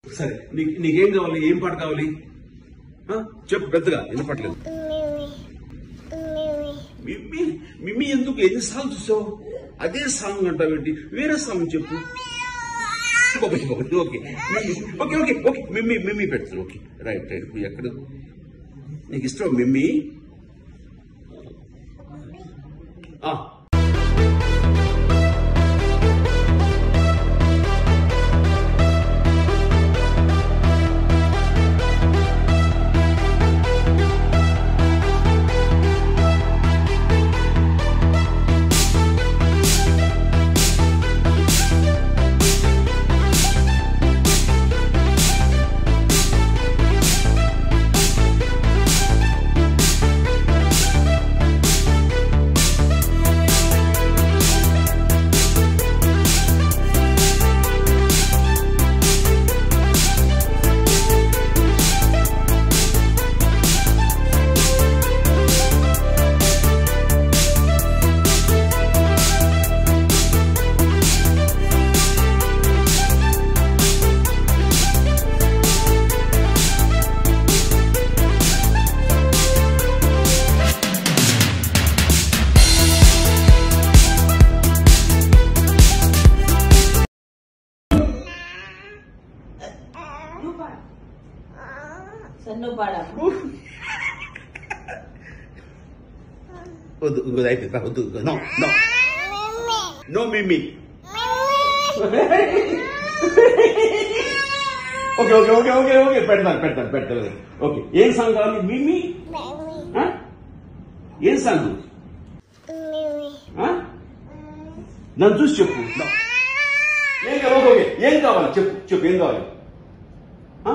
సరే నీకు నీకేం కావాలి ఏం పాట కావాలి ఆ? చెప్పు పెద్దగా వినపట్లేదు మిమ్మీ మిమ్మీ ఎందుకు ఎన్నిసార్లు చూసావు అదే సాంగ్ అంటావేంటి వేరే సాంగ్ చెప్పు ఓకే ఓకే ఓకే మిమ్మీ ఓకే ఓకే ఓకే మిమ్మీ మిమ్మీ పెడతాను ఓకే రైట్ రైట్ ఇప్పుడు ఎక్కడ నీకు ఇష్టం మిమ్మీ ఆ, సన్ను పాడా వద్దు ఇంకోది అయిపోయింది వద్దు నో నో నో మిమ్మీ okay okay okay okay okay పెడతాను పెడతాను పెడతాను ఓకే ఏం సాంగ్ కావాలి మిమ్మీ ఆ? ఏం సాంగ్ ఆ? నన్ను చూసి చెప్పు No. ఏం కావాలి ఓకే ఓకే ఏం కావాలి చెప్పు చెప్పు ఏం కావాలి ఆ?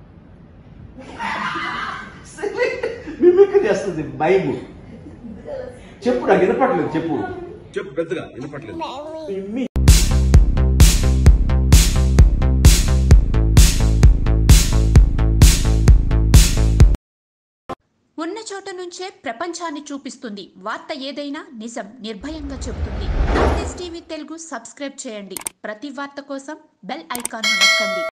మిమిక్రీ చేస్తుంది భయము చెప్పు నాకు వినపట్లేదు చెప్పు చెప్పు పెద్దగా వినపట్లేదు మిమ్మీ ఉన్న చోట నుంచే ప్రపంచాన్ని చూపిస్తుంది వార్త ఏదైనా నిజం నిర్భయంగా చెబుతుంది టీవీ తెలుగు సబ్స్క్రైబ్ చేయండి ప్రతి వార్త కోసం బెల్ ఐకాన్ నొక్కండి